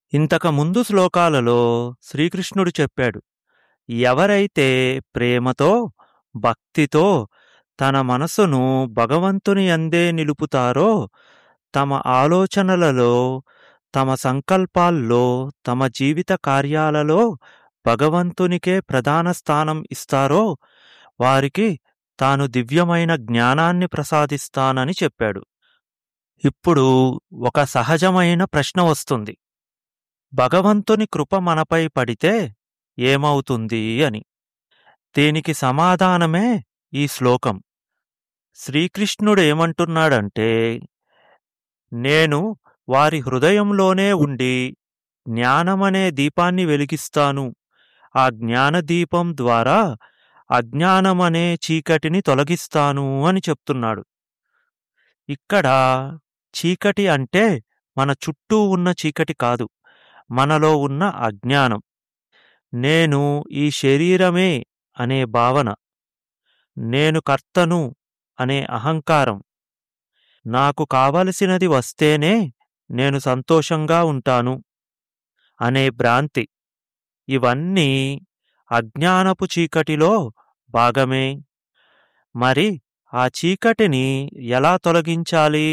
ఇంతకు ముందు శ్లోకాలలో శ్రీకృష్ణుడు చెప్పాడు ఎవరైతే ప్రేమతో భక్తితో తన మనసును భగవంతుని యందే నిలుపుతారో తమ ఆలోచనలలో తమ సంకల్పాల్లో తమ జీవిత కార్యాలలో భగవంతునికే ప్రధాన స్థానం ఇస్తారో వారికి తాను దివ్యమైన జ్ఞానాన్ని ప్రసాదిస్తానని చెప్పాడు ఇప్పుడు ఒక సహజమైన ప్రశ్న వస్తుంది భగవంతుని కృప మనపై పడితే ఏమవుతుంది అని దీనికి సమాధానమే ఈ శ్లోకం శ్రీకృష్ణుడు ఏమంటున్నాడంటే నేను వారి హృదయంలోనే ఉండి జ్ఞానమనే దీపాన్ని వెలిగిస్తాను ఆ జ్ఞానదీపం ద్వారా అజ్ఞానమనే చీకటిని తొలగిస్తాను అని చెప్తున్నాడు ఇక్కడ చీకటి అంటే మన చుట్టూ ఉన్న చీకటి కాదు మనలో ఉన్న అజ్ఞానం నేను ఈ శరీరమే అనే భావన నేను కర్తను అనే అహంకారం నాకు కావలసినది వస్తేనే నేను సంతోషంగా ఉంటాను అనే భ్రాంతి ఇవన్నీ అజ్ఞానపు చీకటిలో భాగమే మరి ఆ చీకటిని ఎలా తొలగించాలి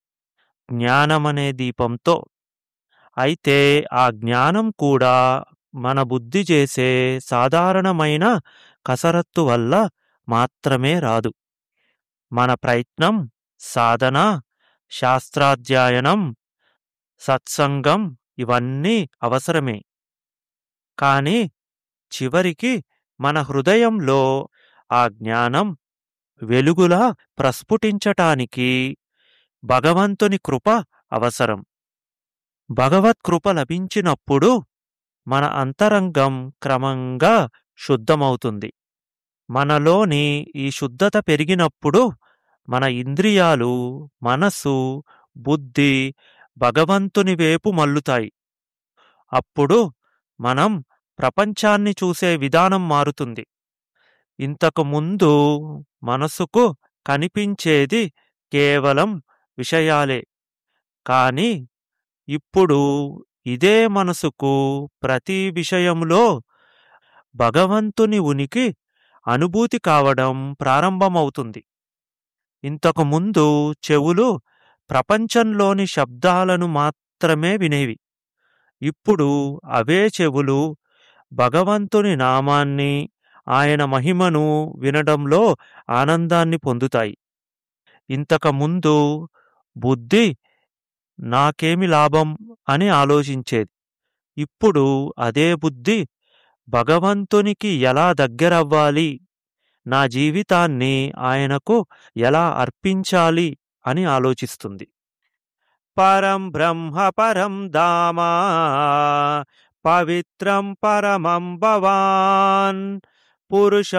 జ్ఞానమనే దీపంతో అయితే ఆ జ్ఞానం కూడా మన బుద్ధి చేసే సాధారణమైన కసరత్తు వల్ల మాత్రమే రాదు మన ప్రయత్నం సాధన శాస్త్రాధ్యయనం సత్సంగం ఇవన్నీ అవసరమే కాని చివరికి మన హృదయంలో ఆ జ్ఞానం వెలుగులా ప్రస్ఫుటించటానికి భగవంతుని కృప అవసరం భగవత్కృప లభించినప్పుడు మన అంతరంగం క్రమంగా శుద్ధమవుతుంది మనలోని ఈ శుద్ధత పెరిగినప్పుడు మన ఇంద్రియాలు మనసు బుద్ధి భగవంతుని వైపు మల్లుతాయి అప్పుడు మనం ప్రపంచాన్ని చూసే విధానం మారుతుంది ఇంతకు ముందు మనసుకు కనిపించేది కేవలం విషయాలే కాని ఇప్పుడు ఇదే మనసుకు ప్రతి విషయంలో భగవంతుని ఉనికి అనుభూతి కావడం ప్రారంభమవుతుంది ఇంతకు ముందు చెవులు ప్రపంచంలోని శబ్దాలను మాత్రమే వినేవి ఇప్పుడు అవే చెవులు భగవంతుని నామాన్ని ఆయన మహిమను వినడంలో ఆనందాన్ని పొందుతాయి ఇంతకుముందు బుద్ధి నాకేమి లాభం అని ఆలోచించేది ఇప్పుడు అదే బుద్ధి భగవంతునికి ఎలా దగ్గరవ్వాలి నా జీవితాన్ని ఆయనకు ఎలా అర్పించాలి అని ఆలోచిస్తుంది పరం బ్రహ్మ పరం దామా పవిత్రం పరమం భవాన్ పురుష